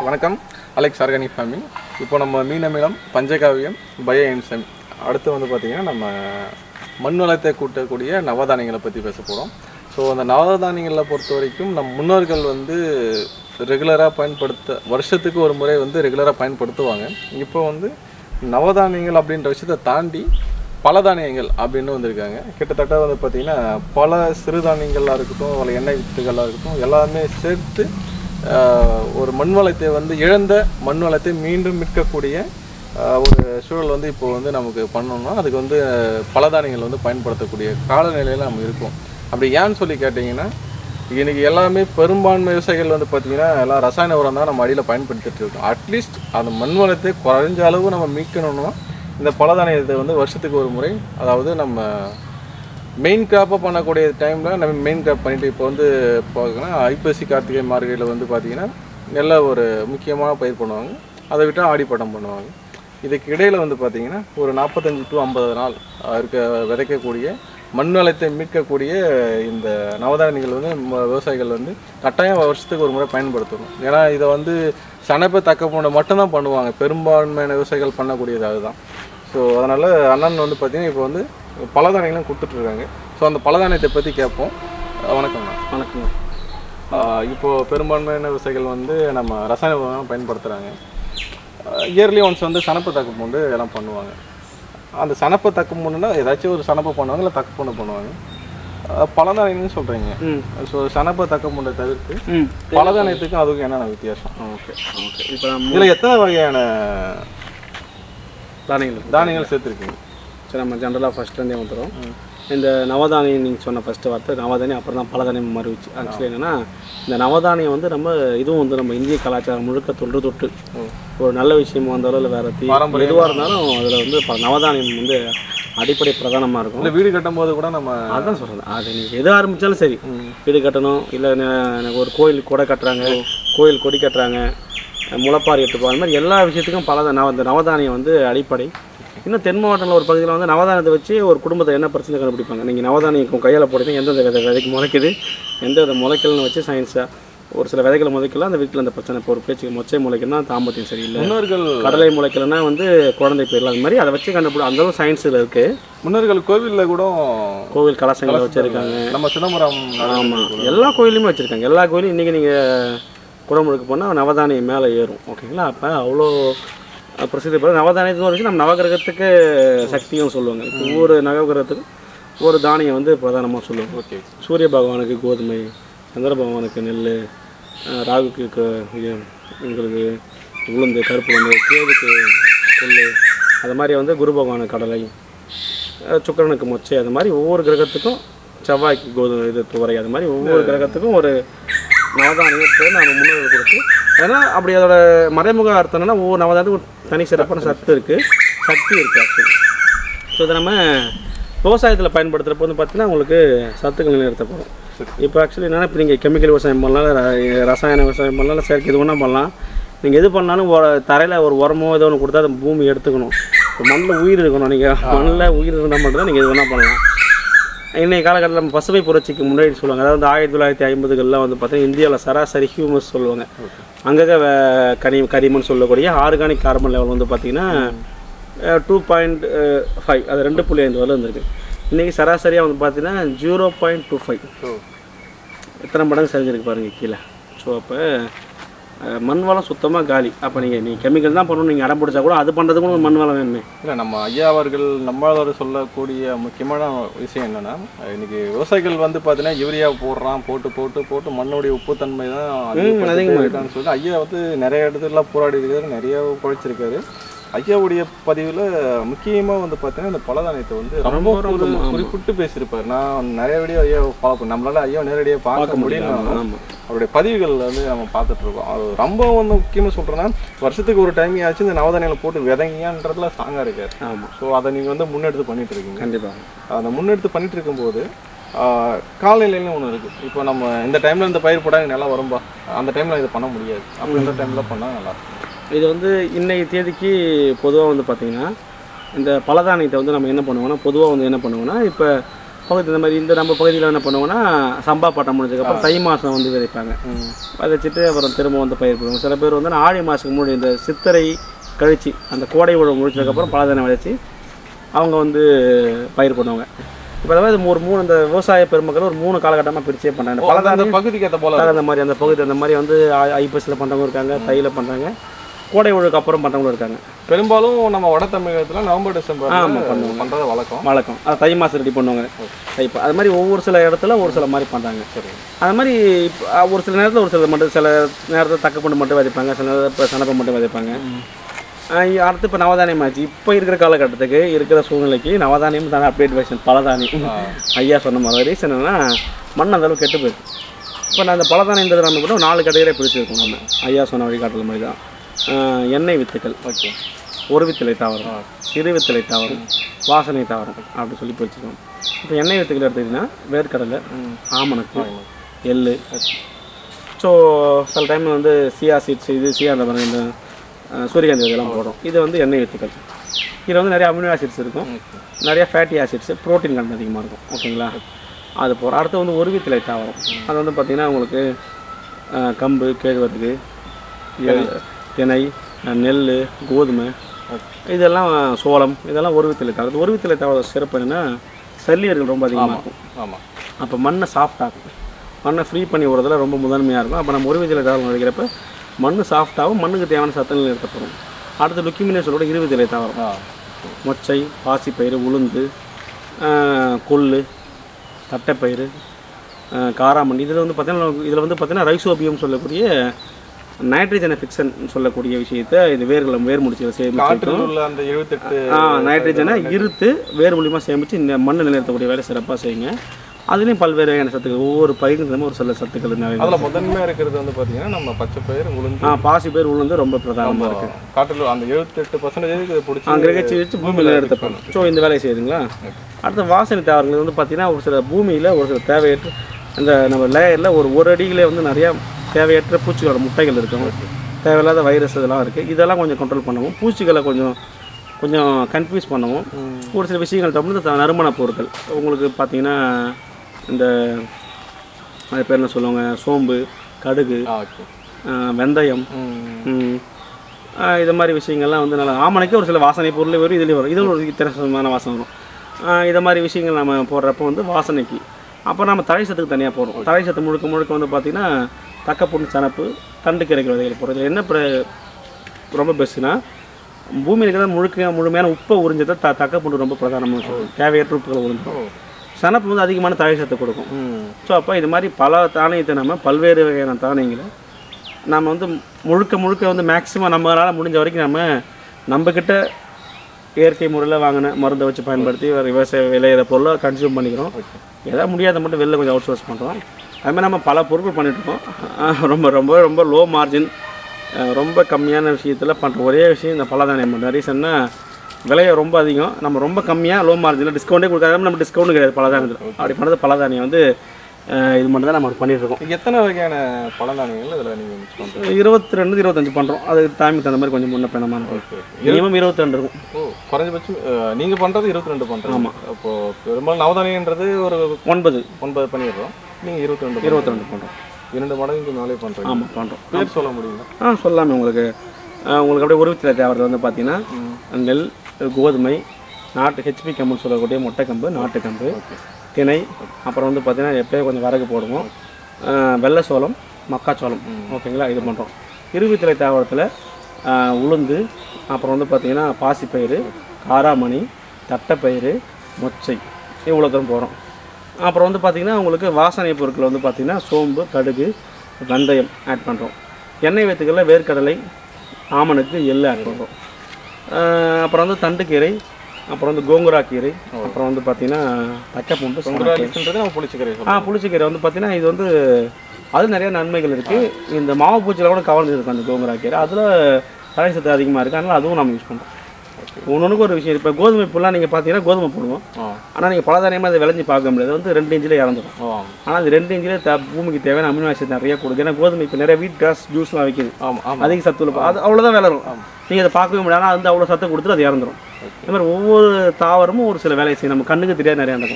வணக்கம் Alex organic farming இப்போ நம்ம மீனமிலம் பஞ்சகாவியம் பயோ என்சைம் அடுத்து வந்து பார்த்திங்கன்னா நம்ம மண் வளத்தை கூட்டக்கூடிய நவதானியங்களை பற்றி பேச போகிறோம் ஸோ அந்த நவதானியங்களை பொறுத்த வரைக்கும் நம் முன்னோர்கள் வந்து ரெகுலராக பயன்படுத்த வருஷத்துக்கு ஒரு முறை வந்து ரெகுலராக பயன்படுத்துவாங்க இப்போ வந்து நவதானியங்கள் அப்படின்ற விஷயத்தை தாண்டி பல தானியங்கள் அப்படின்னு வந்திருக்காங்க கிட்டத்தட்ட வந்து பார்த்திங்கன்னா பல சிறுதானியங்களாக இருக்கட்டும் பல எண்ணெய் வித்துகளாக இருக்கட்டும் எல்லாமே சேர்த்து ஆஹ், ஒரு மண் வளத்தை வந்து இழந்த மண் வளத்தை மீண்டும் மீட்கக்கூடிய ஆஹ், ஒரு சூழல் வந்து இப்போ வந்து நமக்கு பண்ணோம்னா அதுக்கு வந்து பல தானியங்கள் வந்து பயன்படுத்தக்கூடிய காலநிலையில் நம்ம இருக்கோம் அப்படி ஏன்னு சொல்லி கேட்டிங்கன்னா இன்னைக்கு எல்லாமே பெரும்பான்மை விவசாயிகள் வந்து பார்த்தீங்கன்னா எல்லாம் ரசாயன உரம் தான் நம்ம அடியில் பயன்படுத்திட்டு இருக்கோம் அட்லீஸ்ட் அந்த மண் வளத்தை குறைஞ்ச அளவு நம்ம மீட்கணும்னா இந்த பலதானியத்தை வந்து வருஷத்துக்கு ஒரு முறை அதாவது நம்ம மெயின் கிராப்பாக பண்ணக்கூடிய டைமில் நம்ம மெயின் கிராப் பண்ணிட்டு இப்போ வந்து பார்க்கணும் ஐப்பசி கார்த்திகை மார்கழியில் வந்து பார்த்தீங்கன்னா நல்ல ஒரு முக்கியமான பயிர் பண்ணுவாங்க அதை விட்டால் ஆடிப்பட்டம் பண்ணுவாங்க இதுக்கு இடையில் வந்து பார்த்தீங்கன்னா ஒரு நாற்பத்தஞ்சு டு ஐம்பது நாள் அஹ், இருக்க விதைக்கக்கூடிய மண் வளத்தை மீட்கக்கூடிய இந்த நவதானியங்கள் வந்து ம- விவசாயிகள் வந்து கட்டாயம் வருஷத்துக்கு ஒரு முறை பயன்படுத்தணும் ஏன்னா இதை வந்து சனப்பை தக்க போன மட்டும்தான் பண்ணுவாங்க பெரும்பான்மையான விவசாயிகள் பண்ணக்கூடியது அதுதான் ஸோ அதனால் அண்ணன் வந்து பார்த்தீங்கன்னா இப்போ வந்து பலதானியங்களும் கொடுத்துட்ருக்காங்க ஸோ அந்த பலதானியத்தை பற்றி கேட்போம் அஹ் வணக்கம்ண்ணா வணக்கங்க ஆஹ் இப்போ பெரும்பான்மையான விவசாயிகள் வந்து நம்ம ரசாயன உரம் பயன்படுத்துகிறாங்க இயர்லி ஒன்ஸ் வந்து சனப்பு தக்கு பூண்டு எல்லாம் பண்ணுவாங்க அந்த சனப்பு தக்கு பூண்டுனா ஏதாச்சும் ஒரு சனப்பு பண்ணுவாங்க இல்லை தக்கு பூண்டு பண்ணுவாங்க ஆஹ் பலதானியம்னு சொல்கிறீங்க ம் ஸோ சனப்பு தக்க பூண்டை தவிர்த்து ம் பலதானியத்துக்கும் அதுக்கும் என்னென்ன வித்தியாசம் ஓகே ஓகே இப்போ நம்ம இதில் எத்தனை வகையான தானியங்கள் தானியங்கள் சேர்த்துருக்கீங்க சரி நம்ம ஜென்ரலாக ஃபஸ்ட்லேருந்தே வந்துடும் இந்த நவதானியம் நீங்கள் சொன்ன ஃபஸ்ட்டு வார்த்தை நவதானியம் அப்புறம் தான் பலதானியம் மாறிச்சு ஆக்சுவலி என்னென்னா இந்த நவதானியம் வந்து நம்ம இதுவும் வந்து நம்ம இந்திய கலாச்சாரம் முழுக்க தொன்று தொட்டு ஒரு நல்ல விஷயமா இருந்தாலும் இல்லை வேறு தீ பாரம்பரியம். எதுவாக இருந்தாலும் அதில் வந்து ப- நவதானியம் வந்து அடிப்படை பிரதானமாக இருக்கும் இல்லை வீடு கட்டும் போது கூட நம்ம அதான் சொல்கிறேன் அது நீங்கள் எது ஆரம்பித்தாலும் சரி வீடு கட்டணும் இல்லை ஒரு கோயில் கொடை கட்டுறாங்க கோயில் கொடி கட்டுறாங்க முளைப்பாரி எடுத்து போகிற மாதிரி எல்லா விஷயத்துக்கும் பல நவ இந்த நவதானியம் வந்து அடிப்படை இன்னும் தென் மாவட்டத்தில் ஒரு பகுதியில் வந்து நவதானியத்தை வச்சு ஒரு குடும்பத்தை என்ன பிரச்சனை கண்டுபிடிப்பாங்க நீங்கள் நவதானியம் கையால் போடுறீங்க எந்தெந்த விதை விதைக்கு முளைக்குது எந்த வித முளைக்கல்னு வச்சு சயின்ஸாக ஒரு சில விதைகளை முளைக்கலாம் அந்த வீட்டில் அந்த பிரச்சனை இப்போ ஒரு பேச்சுக்கு மொச்சை முளைக்குன்னா தாம்பத்தியம் சரியில்லை முன்னோர்கள் கடலை முளைக்கலன்னா வந்து குழந்தை பேரில் அது மாதிரி அதை வச்சு கண்டுபிடி அந்த அளவு சயின்ஸில் இருக்குது முன்னோர்கள் கோவிலில் கூட கோவில் கலாசங்களை வச்சுருக்காங்க நம்ம சிதம்பரம் ஆமாம் எல்லா கோயிலையுமே வச்சுருக்காங்க எல்லா கோயிலும் இன்றைக்கி நீங்கள் குடமுழுக்கு போனால் நவதானியம் மேலே ஏறும் ஓகேங்களா அப்போ அவ்வளோ அஹ், பிரசித்தி பெற்ற நவதானியத்துக்கு ஒரு விஷயம் நம்ம நவகிரகத்துக்கு சக்தியும் சொல்லுவாங்க இப்போ ஒவ்வொரு நவகிரகத்துக்கும் ஒரு தானியம் வந்து பிரதானமாக சொல்லுவாங்க ஓகே சூரிய பகவானுக்கு கோதுமை சந்திர பகவானுக்கு நெல் அஹ், ராகுக்கு க- இது எங்களுக்கு உளுந்து கருப்பு உளுந்து கேதுக்கு புல் அது மாதிரி வந்து குரு பகவானுக்கு கடலை அஹ், சுக்கிரனுக்கு மொச்சை அது மாதிரி ஒவ்வொரு கிரகத்துக்கும் செவ்வாய்க்கு கோதுமை இது துவரை அது மாதிரி ஒவ்வொரு கிரகத்துக்கும் ஒரு நவதானியத்தை நம்ம முன்னோர்கள் கொடுத்து ஏன்னா அப்படி அதோட மறைமுக அர்த்தம் என்னன்னா ஒவ்வொரு நவதானியத்துக்கும் ஒரு தனி சிறப்பான சத்து இருக்குது சக்தி இருக்குது ஆக்சுவலி ஸோ இதை நம்ம விவசாயத்தில் பயன்படுத்துகிறப்ப வந்து பார்த்தீங்கன்னா உங்களுக்கு சத்துக்கள் நிலைநிறுத்தப்படும் இப்போ ஆக்சுவலி என்னன்னா இப்போ நீங்கள் கெமிக்கல் விவசாயம் பண்ணலாம் இல்ல ர- ரசாயன விவசாயம் பண்ணலாம் இல்லை செயற்கை இது ஒன்றா பண்ணலாம் நீங்கள் எது பண்ணாலும் தரையில் ஒரு உரமோ ஏதோ ஒன்று கொடுத்தா அந்த பூமி எடுத்துக்கணும் இப்போ மண்ணில் உயிர் இருக்கணும் நீங்கள் மண்ணில் உயிர் இருந்தால் மட்டும் தான் நீங்கள் எது வேணால் பண்ணலாம் இன்றைய காலகட்டத்தில் நம்ம பசுமை புரட்சிக்கு முன்னாடி சொல்லுவாங்க அதாவது ஆயிரத்தி தொள்ளாயிரத்தி ஐம்பதுகளில் வந்து பார்த்தீங்கன்னா இந்தியாவில் சராசரி ஹியூமஸ் சொல்லுவாங்க அங்கங்கே வே- கனி கரிமன் சொல்லக்கூடிய ஆர்கானிக் கார்பன் லெவல் வந்து பார்த்தீங்கன்னா டூ பாயிண்ட் ஃபைவ் அது ரெண்டு புள்ளி ஐந்து வரல இருந்திருக்கு இன்றைக்கி சராசரியாக வந்து பார்த்தீங்கன்னா ஜீரோ பாயிண்ட் டூ ஃபைவ் ஓ எத்தனை மடங்கு சரிஞ்சிருக்கு பாருங்கள் கீழே ஸோ அப்போ மண் வளம் சுத்தமாக காலி அப்போ நீங்கள் நீங்கள் கெமிக்கல் தான் பண்ணணும் நீங்கள் அடம் பிடிச்சா கூட அது பண்ணுறதுக்கு கூட மண் வளம் வேணுமே இல்லை நம்ம ஐயா அவர்கள் நம்மளோட சொல்லக்கூடிய முக்கியமான விஷயம் என்னன்னா இன்னைக்கு விவசாயிகள் வந்து பார்த்தீங்கன்னா யூரியா போடுறான் போட்டு போட்டு போட்டு மண்ணுடைய உப்புத்தன்மை தான் அதிகப்படுத்திட்டே அதிகமாயிடுது. இருக்கான்னு சொல்லிட்டு ஐயா வந்து நிறைய இடத்துல போராடி இருக்காரு நிறைய உழைச்சிருக்காரு ஐயாவுடைய பதிவில் முக்கியமாக வந்து பார்த்தீங்கன்னா இந்த பலதானியத்தை வந்து ரொம்ப ரொம்ப ஒரு ரொம்ப, ஆமா. குறிப்பிட்டு பேசியிருப்பார் நான் நிறைய வீடியோ ஐயா ஃபாலோ பண்ண நம்மளால ஐயா நேரடியாக பார்க்க முடியல ஆமாம் அவருடைய பதிவுகள் வந்து நம்ம பார்த்துட்டு இருக்கோம் அது ரொம்ப வந்து முக்கியமாக சொல்கிறேன்னா வருஷத்துக்கு ஒரு டைம் ஆச்சு இந்த நவதானியங்களை போட்டு விதைங்கன்றதுல ஸ்ட்ராங்காக இருக்காரு ஆமாம் ஸோ அதை நீங்கள் வந்து முன்னெடுத்து பண்ணிட்டு இருக்கீங்க கண்டிப்பாக அதை முன்னெடுத்து பண்ணிட்டு இருக்கும்போது ஆஹ், காலநிலைன்னு ஒன்று இருக்குது இப்போ நம்ம இந்த டைமில் இந்த பயிர் போட்டால் எனக்கு நல்லா வரும்பா அந்த டைமில் இதை பண்ண முடியாது அப்படின்ற டைமில் பண்ணால் நல்லா இருக்கும் இது வந்து இன்னைக்கு தேதிக்கு பொதுவாக வந்து பார்த்திங்கன்னா இந்த பலதானியத்தை வந்து நம்ம என்ன பண்ணுவோம்னா பொதுவாக வந்து என்ன பண்ணுவோம்னா இப்போ பகுதி இந்த மாதிரி இந்த நம்ம பகுதியில் என்ன பண்ணுவாங்கன்னா சம்பா பட்டம் முடிஞ்சதுக்கப்புறம் தை மாதம் வந்து விதைப்பாங்க ம் விதைச்சிட்டு அப்புறம் திரும்ப வந்து பயிர் போடுவாங்க சில பேர் வந்து ஆடி மாதத்துக்கு முன்னாடி இந்த சித்திரை கழிச்சு அந்த கோடை உழவு முடிச்சதுக்கப்புறம் பலதானம் விதைச்சி அவங்க வந்து பயிர் பண்ணுவாங்க இப்போ அதாவது ஒரு மூணு இந்த விவசாய பெருமக்கள் ஒரு மூணு காலகட்டமாக பிரிச்சே பண்ணுறாங்க ஓ, அந்த- அந்த பகுதிக்கு ஏற்ற போல அந்த மாதிரி அந்த பகுதி அந்த மாதிரி வந்து ஐ- ஐப்பசியில் பண்ணுறவங்க இருக்காங்க தையில் பண்ணுறாங்க கோடை உழவுக்கு அப்புறம் பண்ணுறவங்களும் இருக்காங்க பெரும்பாலும் நம்ம வட தமிழகத்துல நவம்பர் டிசம்பர் ஆமா, பண்றது வழக்கம் வழக்கம் அது தை மாதம் ரெடி பண்ணுவாங்க தைப்பா அது மாதிரி ஒவ்வொரு சில இடத்துல ஒரு சில மாதிரி பண்ணுறாங்க சரி அது மாதிரி இப்போ ஒரு சில நேரத்தில் ஒரு சில மட்டும் சில நேரத்தில் தக்கப்பண்டு மட்டும் விதைப்பாங்க சில நேரத்தில் இப்போ சனப்பை மட்டும் விதைப்பாங்க ஆஹ் இ- அடுத்து இப்போ நவதானியம் ஆச்சு இப்போ இருக்கிற காலகட்டத்துக்கு இருக்கிற சூழ்நிலைக்கு நவதானியம் தானே அப்டேட் வெர்ஷன் பலதானியம் ஐயா சொன்ன மாதிரி ரீசன் என்னன்னா மண் அந்த அளவுக்கு கெட்டு போயிருக்கு இப்போ நான் அந்த பலதானியன்றது நம்ம கூட நாலு கேட்டகரியாக பிரிச்சிருக்கோம் நம்ம ஐயா சொன்ன வழிகாட்டுதல் மாதிரி தான் ஆஹ் எண்ணெய் வித்துக்கள் ஓகே ஒரு வித்தலை தாவரம் இரு வித்தலை தாவரம் வாசனை தாவரம் அப்படி சொல்லி பிரிச்சுக்கோம் இப்போ எண்ணெய் வித்துக்கள் எடுத்துக்கிட்டிங்கன்னா வேர்க்கடலை ஆமணக்கு எள்ளு ஸோ சில டைம் வந்து சியா சீட்ஸ் இது சியா அந்த மாதிரி இந்த அஹ், சூரியகாந்தி இதெல்லாம் போடும் இது வந்து எண்ணெய் வித்துக்கள் இதில் வந்து நிறைய அமினோ ஆசிட்ஸ் இருக்கும் நிறைய ஃபேட்டி ஆசிட்ஸ் ப்ரோட்டீன் கண்ட் அதிகமாக இருக்கும் ஓகேங்களா அது போகிறோம் அடுத்து வந்து ஒரு வித்தலை தாவரம் அது வந்து பார்த்திங்கன்னா உங்களுக்கு அஹ், கம்பு கேழ்வரகு எள், திணை அஹ், நெல் கோதுமை இதெல்லாம் சோளம் இதெல்லாம் ஒரு வித்தலை தாவரம் ஒரு வித்தலை தாவரம் சிறப்பு என்னன்னா சல்லியர்கள் ரொம்ப அதிகமாக இருக்கும் ஆமா அப்போ மண்ணை சாஃப்டாகும் மண்ணை ஃப்ரீ பண்ணி விடுறதுல ரொம்ப முதன்மையாக இருக்கும் அப்போ நம்ம ஒரு விதியில் தாவரம் நடிக்கிறப்ப மண் சாஃப்டாகவும் மண்ணுக்கு தேவையான சத்துகள் எடுத்துப்படும் அடுத்து லுக்கிமினே சொல்லோட இருபதிலை தாவரம் ஆ மொச்சை பாசிப்பயிறு உளுந்து ஆஹ், கொள்ளு தட்டைப்பயிறு ஆஹ், காராமணி இதில் வந்து பார்த்தீங்கன்னா இதில் வந்து பார்த்தீங்கன்னா ரைசோபியம் சொல்லக்கூடிய நைட்ரஜனை ஃபிக்சன் சொல்லக்கூடிய விஷயத்தை இந்த வேர்களை வேர் முடிச்சு சேமிச்சு காற்றில் உள்ள அந்த எழுபத்தெட்டு நைட்ரஜனை இருத்து வேர் மூலியமா சேமித்து இந்த மண்ணை நிலைநிறுத்தக்கூடிய வேலை சிறப்பாக செய்யுங்க அதுலேயும் பல்வேறு வகையான சத்துக்கள் ஒவ்வொரு பயிர்களும் ஒரு சில சத்துக்கள் நிறைய அதுல முதன்மையா இருக்கிறது வந்து பாத்தீங்கன்னா நம்ம பச்சை பயிர் உளுந்து ஆ பாசி பேர் உளுந்து ரொம்ப பிரதானமாக இருக்குது காட்டில் அந்த எழுபத்தெட்டு பர்சன்டேஜ் இதை பிடிச்சி கிரகிச்சு வச்சு பூமியில் எடுத்துப்போம் ஸோ இந்த வேலையை செய்யுதுங்களா அடுத்த வாசனை தாவரங்கள் வந்து பார்த்தீங்கன்னா ஒரு சில பூமியில் ஒரு சில தேவையற்ற அந்த நம்ம லேயரில் ஒரு ஒரு அடியிலே வந்து நிறையா தேவையற்ற பூச்சிகளோட முட்டைகள் இருக்கும் தேவையில்லாத வைரஸ் இதெல்லாம் இருக்குது இதெல்லாம் கொஞ்சம் கண்ட்ரோல் பண்ணவும் பூச்சிகளை கொஞ்சம் கொஞ்சம் கன்ஃபியூஸ் பண்ணவும் ஒரு சில விஷயங்கள் தமிழ் நறுமண பொருட்கள் உங்களுக்கு பார்த்தீங்கன்னா இந்த அது பேர் என்ன சொல்லுவாங்க சோம்பு கடுகு ஆ ஓகே ஆ, வெந்தயம் ம். ஆ, இது மாதிரி விஷயங்கள்லாம் வந்து நல்லா ஆமணைக்கு ஒரு சில வாசனை பொருள் வரும் இதுலேயும் வரும் இதுவும் ஒரு வித்தியாசமான வாசனை வரும் ஆ, இதை மாதிரி விஷயங்கள் நம்ம போடுறப்போ வந்து வாசனைக்கு அப்போ நம்ம தழை சத்துக்கு தனியாக போடுறோம் தழை சத்து முழுக்க முழுக்க வந்து பார்த்திங்கன்னா தக்கப்பூண்டு சனப்பு தண்டு கரைக்கிற விதைகள் போடுறது இதுல என்ன பிர- ரொம்ப பெஸ்ட்டுனா பூமியில் இருக்கிற முழுக்க முழுமையான உப்பை உறிஞ்சதை த தக்கப்பூண்டு ரொம்ப பிரதானமாக சொல்லுவோம் தேவையற்ற உப்புகளை உறிஞ்சிடும் சனப்பு வந்து அதிகமான தழை சத்து கொடுக்கும் ம் ஸோ அப்போ இது மாதிரி பல தானியத்தை நம்ம பல்வேறு வகையான தானியங்களை நம்ம வந்து முழுக்க முழுக்க வந்து மேக்ஸிமம் நம்மளால் முடிஞ்ச வரைக்கும் நம்ம நம்மக்கிட்ட இயற்கை முறையில் வாங்கின மருந்தை வச்சு பயன்படுத்தி வேறு விவசாய விளையிற பொருளை கன்சியூம் பண்ணிக்கிறோம் எதாவது முடியாத மட்டும் வெளில கொஞ்சம் அவுட் சோர்ஸ் பண்ணுறோம் அதுமாதிரி நம்ம பல பொருட்கள் பண்ணிகிட்ருக்கோம் ரொம்ப ரொம்ப ரொம்ப லோ மார்ஜின் ரொம்ப கம்மியான விஷயத்தில் பண்ணுற ஒரே விஷயம் இந்த பலதானியம் பண்ணுற ரீசன்னா விலையை ரொம்ப அதிகம் நம்ம ரொம்ப கம்மியாக லோ மார்ஜினில் டிஸ்கவுண்டே கொடுக்காம நம்ம டிஸ்கவுண்ட் கிடையாது பலதானியத்தில் அப்படி பண்ணுறது பலதானியம் வந்து அஹ், இது மட்டும் தான் நம்ம பண்ணிட்டு இருக்கோம் இது எத்தனை வகையான பழந்தானியங்கள் இதில் நீங்கள் மிக்ஸ் பண்ணுறீங்க இருபத்தி ரெண்டு இருபத்தஞ்சு பண்ணுறோம் அது டைமுக்கு தகுந்த மாதிரி கொஞ்சம் முன்ன பின்னமாக இருக்கும் மினிமம் இருபத்தி ரெண்டு இருக்கும் ஓ குறைஞ்சபட்சம் அஹ், நீங்க பண்றது இருபத்தி ரெண்டு பண்றீங்க ஆமா அப்போ பெரும்பாலும் நவதானியன்றது ஒரு ஒன்பது ஒன்பது பண்ணிடுறோம் நீங்க இருபத்தி ரெண்டு இருபத்தி ரெண்டு பண்ணுறோம் இரண்டு மடங்குக்கு மேலே பண்றீங்க ஆமாம் பண்ணுறோம் பேர் சொல்ல முடியுங்களா ஆ சொல்லலாமே உங்களுக்கு ஆ, உங்களுக்கு அப்படியே உருவத்தில் தேவைறது வந்து பார்த்தீங்கன்னா நெல் கோதுமை நாட்டு ஹெச்பி கம்புன்னு சொல்லக்கூடிய மொட்டை கம்பு நாட்டு கம்பு திணை அப்புறம் வந்து பார்த்தீங்கன்னா எப்போயும் கொஞ்சம் வரகு போடுவோம் ஆ, வெள்ளை சோளம் மக்காச்சோளம் ஓகேங்களா இது பண்ணுறோம் இருபத்திலை தாவரத்தில் உளுந்து அப்புறம் வந்து பார்த்தீங்கன்னா பாசிப்பயிறு காராமணி தட்டைப்பயிறு மொச்சை இவ்வளோ தூரம் போகிறோம் அப்புறம் வந்து பார்த்திங்கன்னா உங்களுக்கு வாசனை பொருட்கள் வந்து பார்த்திங்கன்னா சோம்பு கடுகு வெந்தயம் ஆட் பண்ணுறோம் எண்ணெய் வித்துக்களில் வேர்க்கடலை ஆமணுக்கு எள்ளு ஆட் பண்ணுறோம் அப்புறம் வந்து தண்டுக்கீரை அப்புறம் வந்து கோங்குரா கீரை அப்புறம் வந்து பார்த்திங்கன்னா தக்கைப்பூண்டு சுரக்காய். குங்குராலிஸ்ன்றது நம்ம புளிச்சக்கரை ஆ புளிச்சக்கீரை வந்து பார்த்தீங்கன்னா இது வந்து அது நிறைய நன்மைகள் இருக்குது இந்த மாவு பூச்சியில் கூட கவர்ந்து இருக்கும் அந்த கோங்குரா கீரை அதில் தலை சத்து அதிகமாக இருக்குது அதனால் அதுவும் நம்ம யூஸ் பண்ணுறோம் ஒன்றுக்கு ஒரு விஷயம் இப்போ கோதுமை புல்லாம் நீங்கள் பார்த்தீங்கன்னா கோதுமை போடுவோம் ஆ ஆனால் நீங்கள் பலதானியமாக அதை விளைஞ்சி பார்க்க முடியாது அது வந்து ரெண்டு இன்ச்சில் இறந்துடும் ஓ ஆனால் அது ரெண்டு இன்ச்சில் த பூமிக்கு தேவையான அமினோ ஆசிட் நிறைய கொடுக்கும் ஏன்னா கோதுமை இப்போ நிறைய வீட் கிராஸ் ஜூஸ்லாம் வைக்குது ஆமா ஆமா அதிக சத்து உள்ள அது அவ்வளோதான் வேலை இருக்கும் நீங்கள் அதை பார்க்கவே முடியாது ஆனால் வந்து அவ்வளோ சத்தை கொடுத்துட்டு அது இறந்துடும் இந்த மாதிரி ஒவ்வொரு தாவரமும் ஒரு சில வேலையை செய்யும் நம்ம கண்ணுக்கு தெரியாது நிறையா நடக்கும்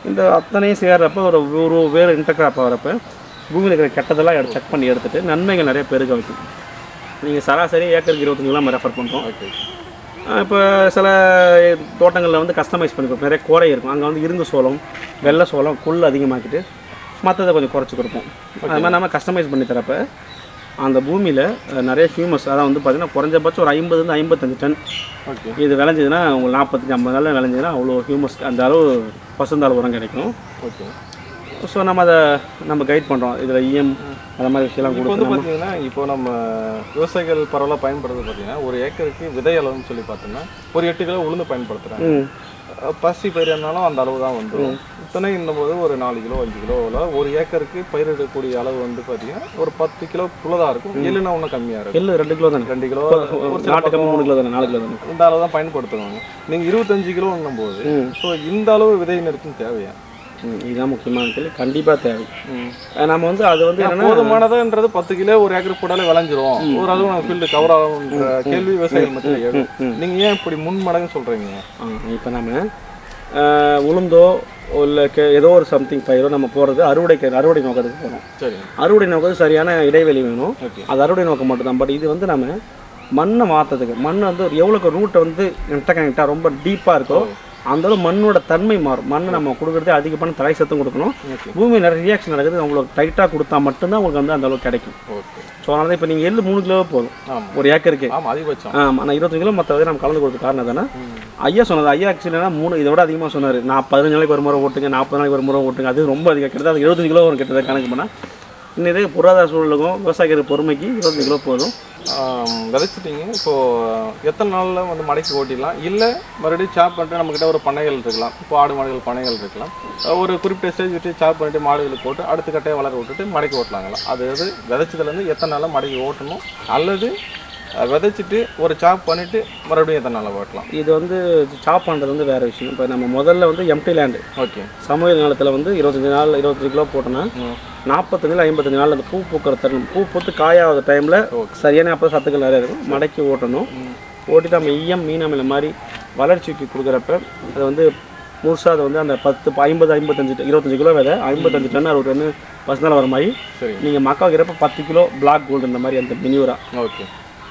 இந்த அத்தனையும் சேர்றப்ப ஒரு ஒரு வேறு இன்டர்கிராப் ஆகிறப்ப பூமியில் இருக்கிற கெட்டதெல்லாம் எடுத்து செக் பண்ணி எடுத்துட்டு நன்மைகள் நிறைய பெருக வைக்கும் நீங்கள் சராசரி ஏக்கருக்கு இருபத்தஞ்சு கிலோ ரெஃபர் பண்ணுறோம் ஓகே இப்போ சில தோட்டங்களில் வந்து கஸ்டமைஸ் பண்ணி கொடுப்போம் நிறைய கோடை இருக்கும் அங்கே வந்து இரும்பு சோளம் வெள்ளை சோளம் குள் அதிகமாக்கிட்டு மற்றதை கொஞ்சம் குறைச்சி கொடுப்போம் அது மாதிரி நம்ம கஸ்டமைஸ் பண்ணி தரப்ப அந்த பூமியில் நிறைய ஹியூமஸ் அதான் வந்து பார்த்திங்கன்னா குறைஞ்சபட்சம் ஒரு ஐம்பதுலேருந்து ஐம்பத்தஞ்சு டன் ஓகே இது விளைஞ்சதுன்னா உங்களுக்கு நாற்பத்தஞ்சு ஐம்பது நாளில் விளைஞ்சதுன்னா அவ்வளோ ஹியூமஸ் அந்த அளவு பசுந்தாள் உரம் கிடைக்கும் ஓகே ஸோ நம்ம அதை நம்ம கைட் பண்ணுறோம் இதில் இஎம் அந்த மாதிரி விஷயம்லாம் இப்போ வந்து கொடுத்து பார்த்தீங்கன்னா இப்போ நம்ம விவசாயிகள் பரவலாக பயன்படுறது பார்த்தீங்கன்னா ஒரு ஏக்கருக்கு விதை அளவுன்னு சொல்லி பார்த்தோம்னா ஒரு எட்டு கிலோ உளுந்து பயன்படுத்துகிறாங்க ம் பசி பயிரிடனாலும் அந்த அளவு தான் வந்துடும் இத்தனை போது ஒரு நாலு கிலோ அஞ்சு கிலோவில் ஒரு ஏக்கருக்கு பயிரிடக்கூடிய அளவு வந்து பார்த்தீங்கன்னா ஒரு பத்து கிலோ தான் இருக்கும் இல்லைன்னா இன்னும் கம்மியாக இருக்கும் எள்ளு ரெண்டு கிலோ தானே ரெண்டு கிலோ ஒரு சில நாட்டு கம்மி மூணு கிலோ தானே நாலு கிலோ தானே இந்த அளவு தான் பயன்படுத்துவாங்க நீங்கள் இருபத்தஞ்சு கிலோன்னும் போது ம் ஸோ இந்த அளவு விதை நெருக்கம் தேவையா ம், இதுதான் முக்கியமான கேள்வி கண்டிப்பாக தேவை அஹ் நம்ம வந்து அது வந்து என்னன்னா போதுமானதுன்றது பத்து கிலோ ஒரு ஏக்கர் போட்டாலே விளைஞ்சிரும் ஒரு அளவு நம்ம ஃபீல்டு கவர் ஆகுன்ற கேள்வி விவசாயிகள் மத்தியில் எழும் நீங்க ஏன் இப்படி முன்மடங்கு சொல்றீங்க இப்போ நம்ம அஹ், உளுந்தோ இல்லை கே ஏதோ ஒரு சம்திங் பயிரோ நம்ம போகிறது அறுவடைக்கு அறுவடை நோக்கத்துக்கு போகிறோம் சரி அறுவடை நோக்கத்துக்கு சரியான இடைவெளி வேணும் ஓகே அது அறுவடை நோக்கம் மட்டும்தான் பட் இது வந்து நம்ம மண்ணை மாற்றுறதுக்கு மண் வந்து ஒரு எவ்வளோக்கு ரூட்டை வந்து இன்டர்கனெக்டாக ரொம்ப டீப்பாக இருக்கோ அந்த அளவு மண்ணோட தன்மை மாறும் மண் நம்ம கொடுக்குறதே அதிகமான தலை சத்தம் கொடுக்கணும் ஓகே பூமியில் நிறைய ரியாக்ஷன் நடக்குது உங்களுக்கு டைட்டாக கொடுத்தா மட்டும்தான் உங்களுக்கு வந்து அந்த அளவுக்கு கிடைக்கும் ஓகே ஸோ அதனால தான் இப்போ நீங்கள் எள்ளு மூணு கிலோ போதும் ஆமா ஒரு ஏக்கருக்கு ஆமா அதிகபட்சம் ஆமாம் நான் இருபத்தஞ்சு கிலோ மற்ற நம்ம கலந்து கொடுத்த காரணம் தானே ம். ஐயா சொன்னது ஐயா ஆக்சுவலினா மூணு இதை விட அதிகமாக சொன்னார் நான் பதினஞ்சு நாளைக்கு ஒரு முறை ஓட்டுங்க நாற்பது நாளைக்கு ஒரு முறை ஓட்டுங்க அது ரொம்ப அதிகம் கிட்டத்தட்ட அது எழுபத்தஞ்சு கிலோ வரும் கிட்டத்தட்ட கணக்கு பண்ணால் இன்னது பொருளாதார சூழலுக்கும் விவசாயிகளுக்கு பொறுமைக்கு இருபத்தஞ்சு கிலோ போதும் ஆம், விதைச்சிட்டீங்க இப்போ எத்தனை நாள்ல வந்து மடக்கி ஓட்டிடலாம் இல்ல மறுபடியும் சாப் பண்ணிட்டு நம்ம கிட்ட ஒரு பண்ணைகள் இருக்கலாம் இப்போ ஆடு மாடுகள் பண்ணைகள் இருக்கலாம் ஒரு குறிப்பிட்ட ஸ்டேஜ் விட்டு சாப் பண்ணிட்டு மாடுகளுக்கு போட்டு அடுத்த கட்டையை வளர விட்டுட்டு மடக்கி ஓட்டலாங்களா அது அது விதைச்சதுல இருந்து எத்தனை நாள்ல மடக்கி ஓட்டணும் அல்லது அஹ், விதைச்சிட்டு ஒரு சாப் பண்ணிட்டு மறுபடியும் எத்தனை நாள்ல ஓட்டலாம் இது வந்து சாப் பண்ணுறது வந்து வேறு விஷயம் இப்போ நம்ம முதல்ல வந்து எம்டி லேண்டு ஓகே சமூக நிலத்தில் வந்து இருபத்தஞ்சு நாள் இருபத்தஞ்சு கிலோ போட்டோன்னா ம் நாற்பத்தஞ்சு ஐம்பத்தஞ்சு நாள் அந்த பூ பூக்கிற தருணம் பூ பூத்து காயாத டைமில் ஓகே சரியான அப்போ சத்துக்கள் நிறைய இருக்கும் மடக்கி ஓட்டணும் ம் ஓட்டிட்டு நம்ம ஈயம் மீனமில மாதிரி வளர்ச்சிக்கு கொடுக்குறப்ப அது வந்து முழுசாக அது வந்து அந்த பத்து ஐம்பது ஐம்பத்தஞ்சு டன், இருபத்தஞ்சு கிலோ விதை ஐம்பத்தஞ்சு டன் அறுபது டன் பசங்களால் வர மாதிரி சரி நீங்கள் மக்கா வைக்கிறப்ப பத்து கிலோ பிளாக் கோல்டு இந்த மாதிரி அந்த மினியூரா ஓகே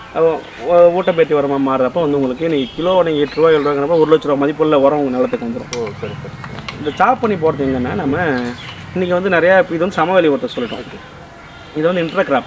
ஊட்டப்பேட்டி உரமா மாறுறப்ப வந்து உங்களுக்கு நீங்கள் கிலோ நீங்கள் எட்டு ரூபா ஏழு ரூபாங்கிறப்ப ஒரு லட்ச ரூபா மதிப்புள்ள உரம் உங்கள் நிலத்துக்கு வந்துடும் ஓ சரி சரி இந்த சாப் பண்ணி போகிறது எங்கன்னா நம்ம இன்றைக்கி வந்து நிறையா இப்போ இது வந்து சமவெளி ஒருத்தர் சொல்லிட்டோம் இது வந்து இன்டர் கிராப்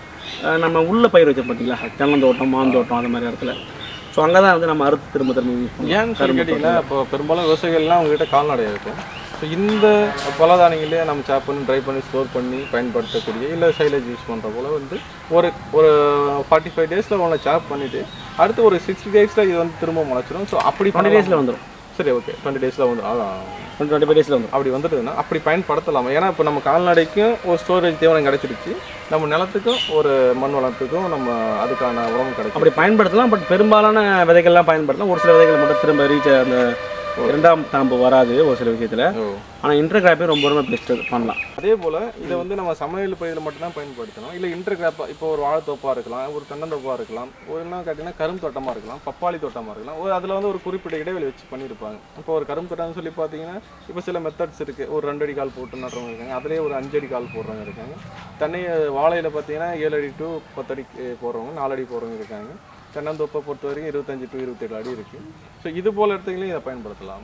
நம்ம உள்ள பயிர் வச்சோம் பார்த்தீங்களா தென்னந்தோட்டம் மாந்தோட்டம் அந்த மாதிரி இடத்துல ஸோ அங்கே தான் வந்து நம்ம அறுத்து திரும்ப திரும்ப யூஸ் பண்ணுவோம் ஏன்னு சொல்லி கேட்டிங்கன்னா இப்போ பெரும்பாலும் விவசாயிகள்லாம் அவங்ககிட்ட கால்நடை இருக்கும் ஸோ இந்த பலதானியங்களே நம்ம சாப் பண்ணி ட்ரை பண்ணி ஸ்டோர் பண்ணி பயன்படுத்தக்கூடிய இல்லை சைலேஜ் யூஸ் பண்ணுற போல் வந்து ஒரு ஒரு ஃபார்ட்டி ஃபைவ் டேஸில் ஒன்று சாப் பண்ணிவிட்டு அடுத்து ஒரு சிக்ஸ்டி டேஸில் இது வந்து திரும்ப முளைச்சிடும் ஸோ அப்படி டுவெண்ட்டி டேஸில் வந்துடும் சரி ஓகே டுவெண்ட்டி டேஸில் வந்து அதான் டுவெண்ட்டி டுவெண்ட்டி ஃபைவ் டேஸில் வந்துடும் அப்படி வந்துடுதுன்னா அப்படி பயன்படுத்தலாமா ஏன்னா இப்போ நம்ம கால்நடைக்கும் ஒரு ஸ்டோரேஜ் தீவனம் கிடைச்சிருச்சு நம்ம நிலத்துக்கும் ஒரு மண் வளத்துக்கும் நம்ம அதுக்கான உரம் கிடைக்கும் அப்படி பயன்படுத்தலாம் பட் பெரும்பாலான விதைகள்லாம் பயன்படுத்தலாம் ஒரு சில விதைகள் மட்டும் திரும்ப ரீச் அந்த இரண்டாம் தாம்பு வராது ஒரு சில விஷயத்தில் ஓ ஆனால் இன்டர் கிராப்பே ரொம்ப ரொம்ப பெஸ்ட்டு பண்ணலாம் அதே போல் இதை வந்து நம்ம சமையல் பயிரில் மட்டும்தான் பயன்படுத்தணும் இல்லை இன்டர் கிராப்பாக இப்போ ஒரு வாழைத்தோப்பாக இருக்கலாம் ஒரு தென்னந்தோப்பாக இருக்கலாம் ஒரு என்ன கேட்டிங்கன்னா கரும்பு தோட்டமாக இருக்கலாம் பப்பாளி தோட்டமாக இருக்கலாம் ஒரு அதில் வந்து ஒரு குறிப்பிட்ட இடைவெளி வச்சு பண்ணியிருப்பாங்க இப்போ ஒரு கரும்பு தோட்டம்னு சொல்லி பார்த்தீங்கன்னா இப்போ சில மெத்தட்ஸ் இருக்குது ஒரு ரெண்டு அடி கால் போட்டு நடுறவங்க இருக்காங்க அதுலேயே ஒரு அஞ்சு அடி கால் போடுறவங்க இருக்காங்க தென்னை வாழையில் பார்த்தீங்கன்னா ஏழு அடி டு பத்தடி போடுறவங்க நாலு அடி போடுறவங்க இருக்காங்க தென்னந்தோப்பை பொறுத்த வரைக்கும் இருபத்தஞ்சு டு இருபத்தேழு அடி இருக்குது ஸோ இது போல் இடத்துலையும் இதை பயன்படுத்தலாம்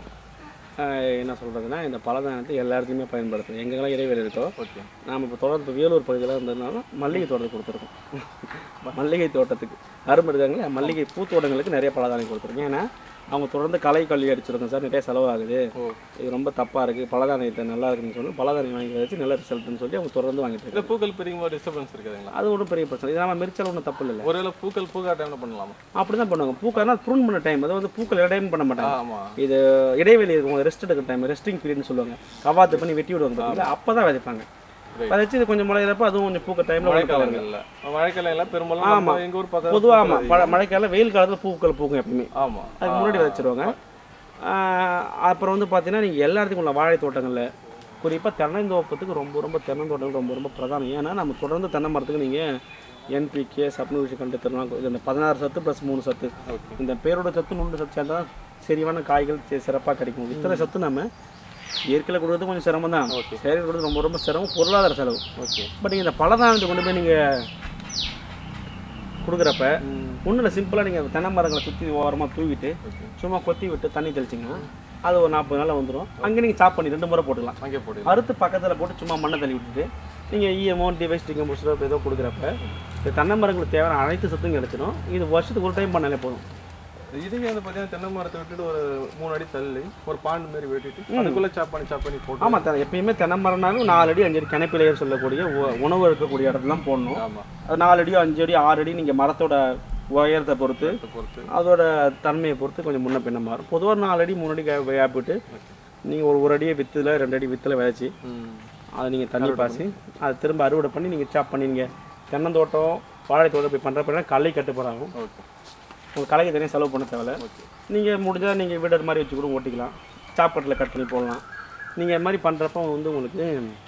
ஆஹ் என்ன சொல்கிறதுனா இந்த பலதானத்தை எல்லா இடத்துலையுமே பயன்படுத்தலாம் எங்கெல்லாம் இடைவெளி இருக்கோ ஓகே நாம் இப்போ தொடர்ந்து இப்போ வேலூர் பகுதியில் இருந்ததுனால மல்லிகை தோட்டத்துக்கு கொடுத்துருக்கோம் மல்லிகை தோட்டத்துக்கு அரும்பு இருக்காங்களே மல்லிகை பூத்தோட்டங்களுக்கு நிறைய பலதானம் கொடுத்துருக்கோம் ஏன்னா அவங்க தொடர்ந்து களை கல்வி அடிச்சிருக்கோம் சார் நிறைய செலவாகுது ஓ இது ரொம்ப தப்பாக இருக்குது பலதானியத்தை நல்லா இருக்குன்னு சொல்லி பலதானியம் வாங்கி வச்சு நல்ல ரிசல்ட்னு சொல்லி அவங்க தொடர்ந்து வாங்கிட்டு இல்லை இருக்காங்க பூக்கள் பெரிய போது டிஸ்டர்பன்ஸ் இருக்குதுங்களா அது ஒன்றும் பெரிய பிரச்சனை இது நம்ம மிரிச்சல் ஒன்றும் தப்பு இல்லை ஒருவேளை பூக்கள் பூக்கா டைம்ல பண்ணலாமா அப்படி தான் பண்ணுவாங்க பூக்கள்னா ப்ரூன் பண்ண டைம் அதாவது வந்து பூக்கள் இடையும் பண்ண மாட்டாங்க ஆமா இது இடைவெளி இருக்கும் ரெஸ்ட் எடுக்கிற டைம் ரெஸ்டிங் பீரியட்னு சொல்லுவாங்க கவாத்து பண்ணி வெட்டி விடுவாங்க பார்த்தீங்களா அப்போ தான் விதைப்பாங்க Right. விதைச்சு இது கொஞ்சம் முளையிறப்ப அதுவும் கொஞ்சம் பூக்க டைமில் மழைக்காலங்கள்ல மழைக்காலங்கள்ல பெரும்பாலும் ஆமா. நம்ம எங்க ஊர் பக்கம் பொதுவாக ஆமாம் மழை மழைக்காலம் வெயில் காலத்தில் பூக்கள் பூக்கும் எப்பவுமே ஆமா அதுக்கு முன்னாடி விதைச்சிருவாங்க ஆஹ் அப்புறம் வந்து பார்த்தீங்கன்னா நீங்கள் எல்லா இடத்துக்கும் உள்ள வாழை தோட்டங்களில் குறிப்பாக தென்னந்தோப்பத்துக்கு ரொம்ப ரொம்ப தென்னந்தோட்டங்கள் ரொம்ப ரொம்ப பிரதானம் ஏன்னா நம்ம தொடர்ந்து தென்னை மரத்துக்கு நீங்கள் என்பிகே சப்னூரிஷி கண்டு தரலாம் இந்த பதினாறு சத்து ப்ளஸ் மூணு சத்து ஓகே இந்த பேரோட சத்து நுண்டு சத்து சேர்ந்தா சரியான காய்கள் சி- சிறப்பா கிடைக்கும் இத்தனை சத்து நம்ம இயற்கையில் கொடுக்குறது கொஞ்சம் சிரமம் தான் ஓகே செயற்கை கொடுக்குறது ரொம்ப ரொம்ப சிரமம் பொருளாதார செலவு ஓகே பட் நீங்கள் இந்த பலதானத்தை கொண்டு போய் நீங்கள் கொடுக்குறப்ப ஒன்றும் இல்லை சிம்பிளாக நீங்கள் தென்னை மரங்களை சுற்றி ஓரமாக தூவிட்டு ஓகே சும்மா கொத்தி விட்டு தண்ணி தெளிச்சிங்கன்னா அது ஒரு நாற்பது நாளில் வந்துடும் அங்கே நீங்கள் சாப் பண்ணி ரெண்டு முறை போட்டுக்கலாம் அங்கே போடு அறுத்து பக்கத்தில் போட்டு சும்மா மண்ணை தள்ளி விட்டுட்டு நீங்கள் இஎம்ஓ டிவைஸ் டிகம்போஸ்டர் ஏதோ கொடுக்குறப்ப இந்த தென்னை மரங்களுக்கு தேவையான அனைத்து சத்தும் கிடச்சிடும் இது வருஷத்துக்கு ஒரு டைம் பண்ணாலே போதும் இதுவே வந்து பார்த்தீங்கன்னா தென்னை மரத்தை விட்டுட்டு ஒரு மூணு அடி தள்ளி ஒரு பாண்டு மாதிரி வெட்டிட்டு அதுக்குள்ளே சாப் பண்ணி சாப் பண்ணி போட்டு ஆமாம் தெ எப்பயுமே தென்னை மரம்னாலும் நாலு அடி அஞ்சு அடி கிணப்பிலையர் சொல்லக்கூடிய உ- உணவு இருக்கக்கூடிய இடத்துல போடணும் ஆமாம் அது நாலு அடியோ அஞ்சு அடி ஆறு அடி நீங்கள் மரத்தோட உயரத்தை பொறுத்து அதை பொறுத்து அதோட தன்மையை பொறுத்து கொஞ்சம் முன்ன பின்ன மாறும் பொதுவாக நாலு அடி மூணு அடி வேப்பிட்டு நீங்கள் ஒரு ஒரு அடியை வித்துல ரெண்டு அடி வித்துல விதைச்சி ம் அதை நீங்கள் தண்ணி பாசி அதை திரும்ப அறுவடை பண்ணி நீங்கள் சாப் பண்ணீங்க தென்னந்தோட்டம் வாழை தோட்டம் போய் பண்ணுறப்ப களை கட்டுப்படாகும் ஓகே உங்கள் கலைக்கு தனியாக செலவு பண்ண தேவையில்ல ஓகே நீங்கள் முடிஞ்சால் நீங்கள் வீடு மாதிரி வச்சு கூட ஓட்டிக்கலாம் சாப்பாட்டில் கட் பண்ணி போடலாம் நீங்கள் இது மாதிரி பண்ணுறப்ப வந்து உங்களுக்கு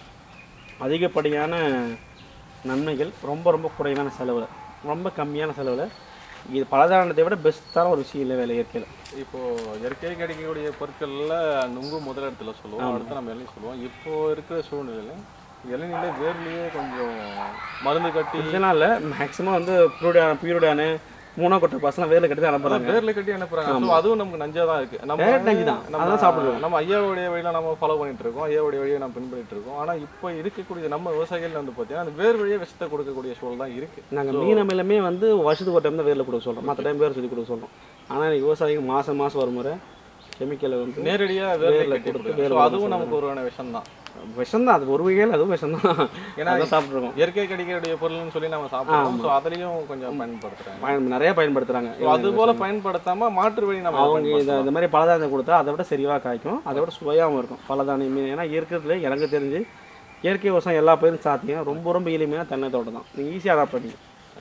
அதிகப்படியான நன்மைகள் ரொம்ப ரொம்ப குறைவான செலவில் ரொம்ப கம்மியான செலவில் இது பலதாரணத்தை விட பெஸ்ட்டான ஒரு விஷயம் இல்லை வேலை இயற்கையில் இப்போ இயற்கை கிடைக்கக்கூடிய பொருட்கள்ல நுங்கு முதலிடத்துல சொல்லுவோம் அடுத்து நம்ம இளநீர் சொல்லுவோம் இப்போ இருக்கிற சூழ்நிலையில இளநீர்ல வேர்லயே கொஞ்சம் மருந்து கட்டி இதனால் மேக்ஸிமம் வந்து பியூரிடான பியூரிடானு மூணாக்கொட்டை பசங்க வேலை கட்டி தான் அனுப்புகிறாங்க வேர்ல கட்டி அனுப்புறாங்க So அதுவும் நமக்கு நஞ்சா தான் இருக்கு நம்ம Direct நஞ்சு தான். நம்ம அதான் சாப்பிடுறோம். நம்ம ஐயாவுடைய வழியில நம்ம ஃபாலோ பண்ணிட்டு இருக்கோம் ஐயாவுடைய வழியை நம்ம பின்பற்றிட்டு இருக்கோம் ஆனா இப்போ இருக்கக்கூடிய நம்ம விவசாயிகள் வந்து பார்த்தீங்கன்னா அந்த வேர் வழியே விஷத்தை கொடுக்கக்கூடிய சூழல் தான் இருக்கு நாங்கள் மீன் அமிலமே வந்து வருஷத்துக்கு ஒரு டைம் தான் வேரில் கொடுக்க சொல்கிறோம் மற்ற டைம் வேறு சொல்லி கொடுக்க சொல்கிறோம் ஆனால் விவசாயிகள் மாதம் மாதம் ஒரு முறை கெமிக்கலை வந்து நேரடியா வேர்ல வேர்ல கட்டி கொடுத்து கொடுத்து வேர்ல அதுவும் நமக்கு ஒரு வகையான விஷம் தான் விஷம் தான் அது ஒரு வகையில் அதுவும் விஷம் தான் ஏன்னா அதான் சாப்பிட்ருக்கோம் இயற்கை கிடைக்கக்கூடிய பொருள்னு சொல்லி நம்ம சாப்பிடுறோம் ஸோ அதுலயும் கொஞ்சம் பயன்படுத்துறாங்க பயன் நிறைய பயன்படுத்துகிறாங்க So அது போல பயன்படுத்தாம மாற்று வழி நம்ம அவங்க இதை பயன்படுத்தலாம். இந்த மாதிரி பலதானியம் கொடுத்தா அதை விட சரிவாக காய்க்கும் அதை விட சுவையாகவும் இருக்கும் பலதானியம் மீன் ஏன்னா இருக்கிறதுல எனக்கு தெரிஞ்சு இயற்கை விவசாயம் எல்லா பயிரும் சாத்தியம் ரொம்ப ரொம்ப எளிமையான தென்னை தோட்டம் தான் நீங்கள் ஈஸியாக அடாப்ட் பண்ணி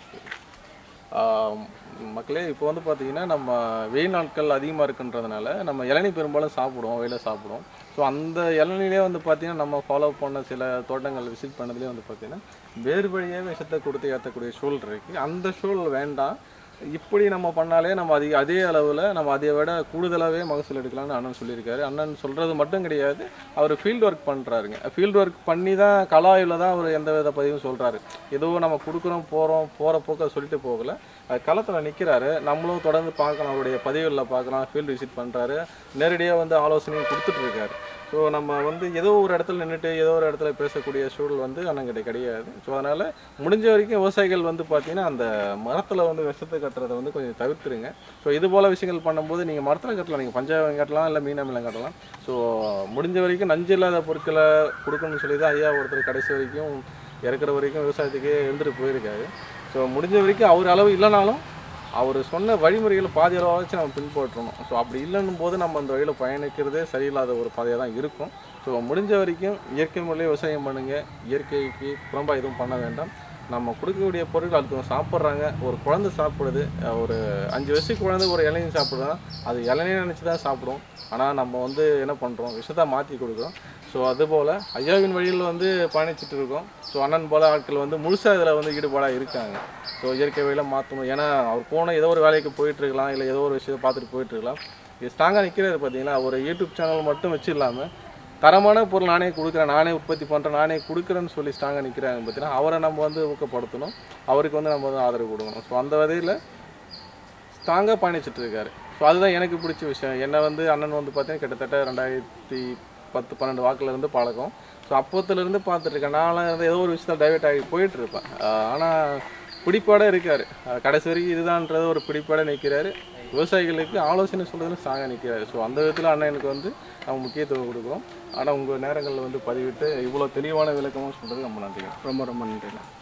ஆஹ் மக்களே இப்போ வந்து பார்த்தீங்கன்னா நம்ம வெயில் நாட்கள் அதிகமாக இருக்குன்றதுனால நம்ம இளநீ பெரும்பாலும் சாப்பிடுவோம் வெயில சாப்பிடுவோம் ஸோ அந்த இளநிலே வந்து பார்த்தீங்கன்னா நம்ம ஃபாலோ பண்ண சில தோட்டங்கள் விசிட் பண்ணதுலேயே வந்து பார்த்தீங்கன்னா வேறு வழியே விஷத்தை கொடுத்து ஏற்றக்கூடிய சூழல் இருக்குது அந்த சூழல் வேண்டாம் இப்படி நம்ம பண்ணாலே நம்ம அதிக அதே அளவில் நம்ம அதை விட கூடுதலாகவே மகசூல் எடுக்கலாம்னு அண்ணன் சொல்லியிருக்காரு அண்ணன் சொல்கிறது மட்டும் கிடையாது அவர் ஃபீல்டு ஒர்க் பண்ணுறாருங்க ஃபீல்டு ஒர்க் பண்ணி தான் கலாயில் தான் அவர் எந்த வித பதிவும் சொல்கிறாரு ஏதோ நம்ம கொடுக்குறோம் போகிறோம் போகிற போக்க சொல்லிட்டு போகல அது களத்தில் நிற்கிறாரு நம்மளும் தொடர்ந்து பார்க்கலாம் அவருடைய பதிவுகளில் பார்க்கலாம் ஃபீல்டு விசிட் பண்ணுறாரு நேரடியாக வந்து ஆலோசனையும் கொடுத்துட்ருக்காரு ஸோ நம்ம வந்து ஏதோ ஒரு இடத்துல நின்றுட்டு ஏதோ ஒரு இடத்துல பேசக்கூடிய சூழல் வந்து அண்ணங்கிட்ட கிடையாது ஸோ அதனால் முடிஞ்ச வரைக்கும் விவசாயிகள் வந்து பார்த்தீங்கன்னா அந்த மரத்தில் வந்து விஷத்தை கட்டுறதை வந்து கொஞ்சம் தவிர்த்துருங்க ஸோ இது போல் விஷயங்கள் பண்ணும்போது நீங்கள் மரத்தில் கட்டலாம் நீங்கள் பஞ்சாயம் கட்டலாம் இல்லை மீனமிலம் கட்டலாம் ஸோ முடிஞ்ச வரைக்கும் நஞ்சு இல்லாத பொருட்களை கொடுக்கணும்னு சொல்லி தான் ஐயா ஒருத்தர் கடைசி வரைக்கும் இறக்குற வரைக்கும் விவசாயத்துக்கே இருந்துட்டு போயிருக்காரு ஸோ முடிஞ்ச வரைக்கும் அவர் அளவு இல்லைனாலும் அவர் சொன்ன வழிமுறைகளை பாதி அளவாச்சும் நம்ம பின்பற்றணும் ஸோ அப்படி இல்லைன்னும் போது நம்ம அந்த வழியில் பயணிக்கிறதே சரியில்லாத ஒரு பாதையாக தான் இருக்கும் ஸோ முடிஞ்ச வரைக்கும் இயற்கை முறையில் விவசாயம் பண்ணுங்கள் இயற்கைக்கு புறம்பா எதுவும் பண்ண வேண்டாம் நம்ம கொடுக்கக்கூடிய பொருட்கள் அடுத்தவங்க சாப்பிட்றாங்க ஒரு குழந்தை சாப்பிடுது அஹ் ஒரு அஞ்சு வயசு குழந்தை ஒரு இளநீர் சாப்பிடுதுன்னா அது இளநீர் நினச்சி தான் சாப்பிடும் ஆனால் நம்ம வந்து என்ன பண்ணுறோம் விஷத்தை மாற்றி கொடுக்குறோம் ஸோ அதுபோல் ஐயாவின் வழியில் வந்து பயணிச்சுட்டு இருக்கோம் ஸோ அண்ணன் போல ஆட்கள் வந்து முழுசாக இதில் வந்து ஈடுபாடாக இருக்காங்க ஸோ இயற்கை வழியில் மாற்றணும் ஏன்னா அவர் போன ஏதோ ஒரு வேலைக்கு போயிட்டு இருக்கலாம் இல்லை ஏதோ ஒரு விஷயத்தை பார்த்துட்டு போயிட்டு இருக்கலாம் இது ஸ்ட்ராங்காக நிற்கிறது பார்த்தீங்களா ஒரு யூடியூப் சேனல் மட்டும் வச்சு இல்லாமல் தரமான பொருள் நானே கொடுக்குறேன் நானே உற்பத்தி பண்ணுறேன் நானே கொடுக்குறேன்னு சொல்லி ஸ்ட்ராங்காக நிற்கிறாங்க பார்த்தீங்கன்னா அவரை நம்ம வந்து ஊக்கப்படுத்தணும் அவருக்கு வந்து நம்ம வந்து ஆதரவு கொடுக்கணும் ஸோ அந்த வகையில் ஸ்ட்ராங்காக பயணிச்சுட்டு இருக்காரு ஸோ அதுதான் எனக்கு பிடிச்ச விஷயம் என்னை வந்து அண்ணன் வந்து பார்த்தீங்கன்னா கிட்டத்தட்ட ரெண்டாயிரத்தி பத்து பன்னெண்டு வாக்குல இருந்து பழக்கம் ஸோ அப்போத்துலேருந்து பார்த்துட்டு இருக்கேன் நான்லாம் இருந்து ஏதோ ஒரு விஷயத்தில் டைவர்ட் ஆகி போயிட்டு இருப்பேன் ஆனால் பிடிப்போட இருக்காரு அஹ் கடைசி வரைக்கும் இதுதான்றது ஒரு பிடிப்போட நிற்கிறாரு விவசாயிகளுக்கு ஆலோசனை சொல்றதுல ஸ்ட்ராங்காக நிற்கிறாரு ஸோ அந்த விதத்தில் அண்ணன் எனக்கு வந்து நம்ம முக்கியத்துவம் கொடுக்குறோம் ஆனால் உங்கள் நேரங்களில் வந்து பதிவிட்டு இவ்வளோ தெளிவான விளக்கமும் சொல்கிறது ரொம்ப நன்றி ரொம்ப ரொம்ப நன்றி